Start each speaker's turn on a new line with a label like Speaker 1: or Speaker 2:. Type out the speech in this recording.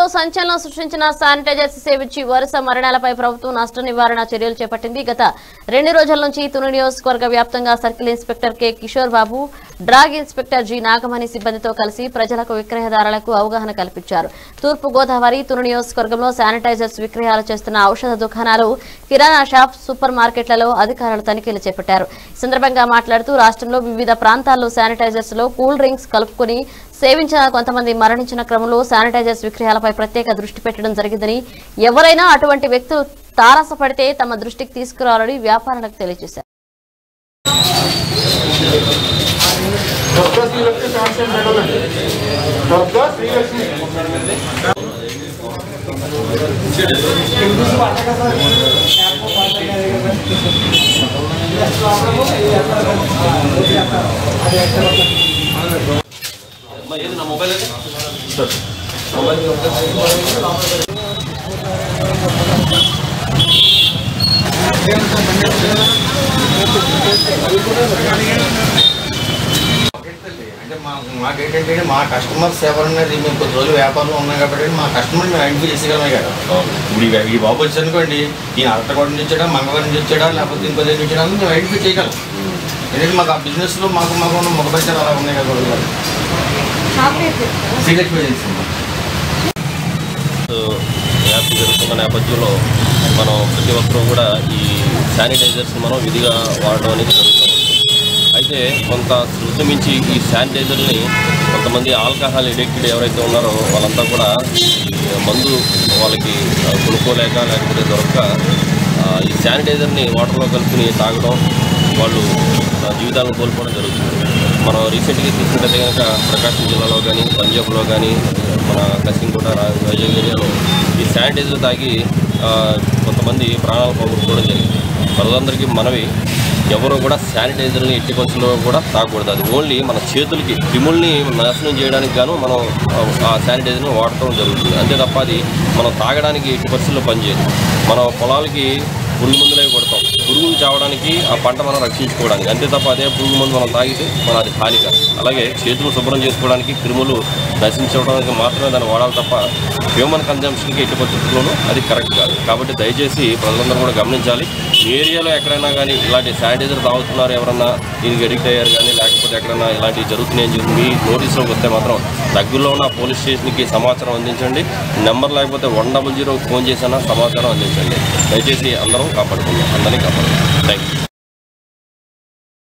Speaker 1: సంచలనం సృష్టించిన శానిటైజర్స్ సేవించి వరుస మరణాలపై ప్రభుత్వం నష్ట నివారణ చర్యలు చేపట్టింది గత రెండు రోజుల నుంచి తుని నియోజకవర్గ వ్యాప్తంగా circle inspector K Kishore Babu drug inspector G Nagamani సిబ్బందితో కలిసి ప్రజలకు విక్రయదారులకు అవగాహన కల్పించారు తూర్పు గోదావరి తుని నియోజకవర్గంలో శానిటైజర్స్ విక్రయాలు చేస్తున్న ఔషధ దుకాణాలు కిరాణా షాప్ సూపర్ మార్కెట్లలో అధికారులు తనిఖీలు చేపట్టారు ఈ సందర్భంగా మాట్లాడుతూ రాష్ట్రంలో వివిధ ప్రాంతాల్లో శానిటైజర్స్ లో కూల్ డ్రింక్స్ కలుపుకొని సేవించిన కొంతమంది మరణించిన క్రమంలో శానిటైజర్స్ విక్రయాలపై ప్రత్యేక దృష్టి పెట్టడం జరిగిందని ఎవరైనా అటువంటి వ్యక్తులు తారసపడితే తమ దృష్టికి తీసుకురావాలని వ్యాపారులకు తెలియజేశారు
Speaker 2: डॉक्टर श्रीलक्ष्मी कहाँ से मैडम है डॉक्टर श्रीलक्ष्मी
Speaker 3: ఏది నా మొబైల్ ఏది
Speaker 4: అంటే మా మాకేంటంటే మా కస్టమర్స్ ఎవరన్నది మేము కొద్ది రోజులు వ్యాపారంలో ఉన్నాం కాబట్టి మా కస్టమర్ మేము ఐడెంటిఫై చేసేయగలమే కదా ఇప్పుడు ఈ- ఈ బాబు వచ్చి అనుకోండి ఈయన అర్థకోట నుంచి వచ్చాడా మంగళవారం నుంచి వచ్చాడా లేకపోతే ఇంకో దగ్గర నుంచి వచ్చాడా అని మేము ఐడెంటిఫై చేయగలం ఎందుకంటే మాకు ఆ బిజినెస్లో మాకు మాకు ఉన్న ముఖ పరిచయాలు అలా ఉన్నాయి కదా రోజులు శ్రీలక్ష్మి ఏజెన్సీ అమ్మా.
Speaker 3: వ్యాప్తి జరుగుతున్న నేపథ్యంలో మనం ప్రతి ఒక్కరూ కూడా ఈ శానిటైజర్స్ మనం విధిగా వాడడం అనేది జరుగుతూ ఉంది అయితే కొంత శృతి మించి ఈ శానిటైజర్ని కొంతమంది ఆల్కహాల్ ఎడిక్టెడ్ ఎవరైతే ఉన్నారో వాళ్ళంతా కూడా ఈ మందు వాళ్ళకి ఆ, కొనుక్కోలేక లేకపోతే దొరక్క ఆ, ఈ శానిటైజర్ని వాటర్లో కలుపుకుని తాగడం వాళ్ళు ఆ, జీవితాలను కోల్పోవడం జరుగుతుంది మనం రీసెంట్గా తీసుకుంటే కనుక ప్రకాశం జిల్లాలో కానీ పంజాబ్లో కానీ మన కసింకోట రా- వైజాగ్ ఏరియాలో ఈ శానిటైజర్ తాగి ఆ, కొంతమంది ప్రాణాలు పోగొట్టుకోవడం జరిగింది ప్రజలందరికీ మనవి ఎవరు కూడా శానిటైజర్ని ఎట్టి పరిస్థితుల్లో కూడా తాగకూడదు అది ఓన్లీ మన చేతులకి క్రిముల్ని నాశనం చేయడానికి గాను మనం ఆ- ఆ శానిటైజర్ని వాడటం జరుగుతుంది అంతే తప్ప అది మనం తాగడానికి ఎట్టి పరిస్థితుల్లో పనిచేయదు మన పొలాలకి పురుగు మందులే కొడతాం పురుగులు చావడానికి ఆ పంట మనం రక్షించుకోవడానికి అంతే తప్ప అదే పురుగు మందు మనం తాగితే మన అది హానికరం అలాగే చేతులు శుభ్రం చేసుకోవడానికి క్రిములు నశించడానికి మాత్రమే దాన్ని వాడాలి తప్ప హ్యూమన్ కన్జంప్షన్కి ఎట్టి పరిస్థితుల్లోనూ అది కరెక్ట్ కాదు కాబట్టి దయచేసి ప్రజలందరూ కూడా గమనించాలి మీ ఏరియాలో ఎక్కడైనా కానీ ఇలాంటి శానిటైజర్ తాగుతున్నారు ఎవరన్నా దీనికి ఎడిక్ట్ అయ్యారు కానీ లేకపోతే ఎక్కడైనా ఇలాంటివి జరుగుతున్నాయని చెప్పి మీ నోటీస్లోకి వస్తే మాత్రం దగ్గరలో ఉన్న పోలీస్ స్టేషన్కి సమాచారం అందించండి నెంబర్ లేకపోతే వన్ డబుల్ జీరోకి ఫోన్ చేసినా సమాచారం అందించండి దయచేసి అందరం కాపాడుకుందాం అందరినీ కాపాడుకుందాం థ్యాంక్ యూ